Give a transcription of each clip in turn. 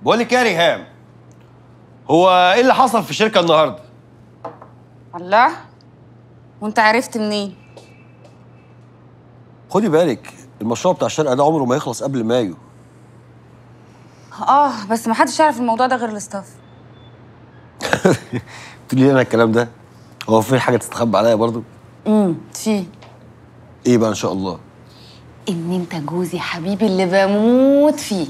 بقول لك يا ريهام هو ايه اللي حصل في الشركه النهارده الله وانت عرفت منين خدي بالك المشروع بتاع الشركه ده عمره ما يخلص قبل مايو اه بس ما حدش يعرف الموضوع ده غير الاستاف تقولي لي انا الكلام ده هو في حاجه تستخبى عليا برضو امم في ايه بقى ان شاء الله ان انت جوزي حبيبي اللي بموت فيه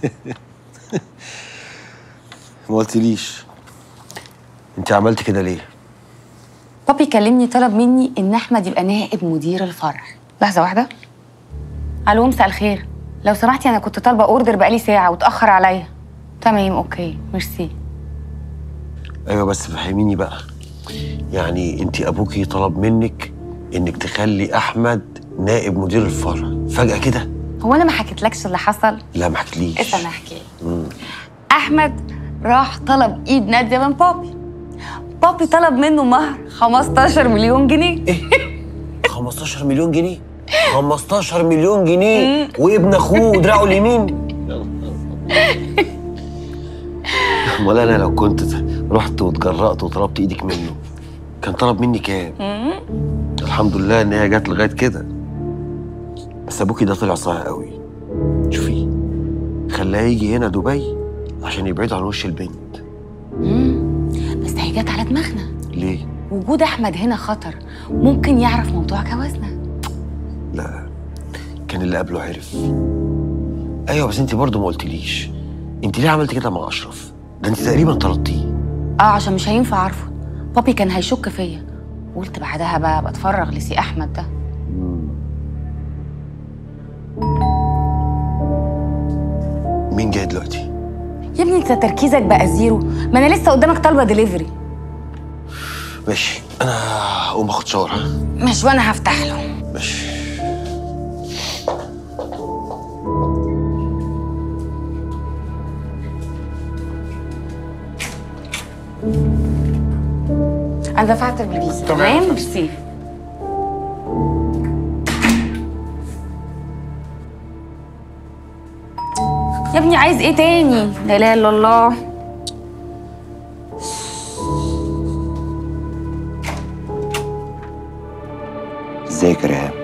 ما قلتليش انت عملت كده ليه بابي كلمني طلب مني ان احمد يبقى نائب مدير الفرع لحظه واحده الو مساء الخير لو سمحتي انا كنت طالبه اوردر بقالي ساعه واتاخر عليا تمام اوكي ميرسي ايوه بس فهميني بقى يعني انت ابوكي طلب منك انك تخلي احمد نائب مدير الفرع فجاه كده هو انا ما حكيتلكش اللي حصل لا ما حكيتليش استنى احكي احمد راح طلب ايد ناديه من بابي بابي طلب منه مهر 15 مليون جنيه 15 مليون جنيه 15 مليون جنيه وابن اخوه دراعه اليمين امال انا لو كنت رحت واتجرأت وطلبت ايدك منه كان طلب مني كام الحمد لله ان هي جت لغايه كده بس ابوكي ده طلع صايع قوي شوفي خلاه يجي هنا دبي عشان يبعدوا عن وش البنت بس هي جت على دماغنا ليه وجود احمد هنا خطر ممكن يعرف موضوع جوازنا لا كان اللي قبله عرف ايوه بس انت برضه ما قلتليش انت ليه عملت كده مع اشرف ده انت تقريبا طردتيه اه عشان مش هينفع اعرفه بابي كان هيشك فيا قلت بعدها بقى بتفرغ لسي احمد ده مين جاي دلوقتي يا ابني انت تركيزك بقى زيرو ما انا لسه قدامك طالبه دليفري ماشي انا هقوم اخد شاور ها؟ مش وانا هفتح له ماشي انا دفعت بالفيزا تمام. تمام ميرسي يا ابني عايز ايه تاني لا اله الا الله ازيك يا ريهام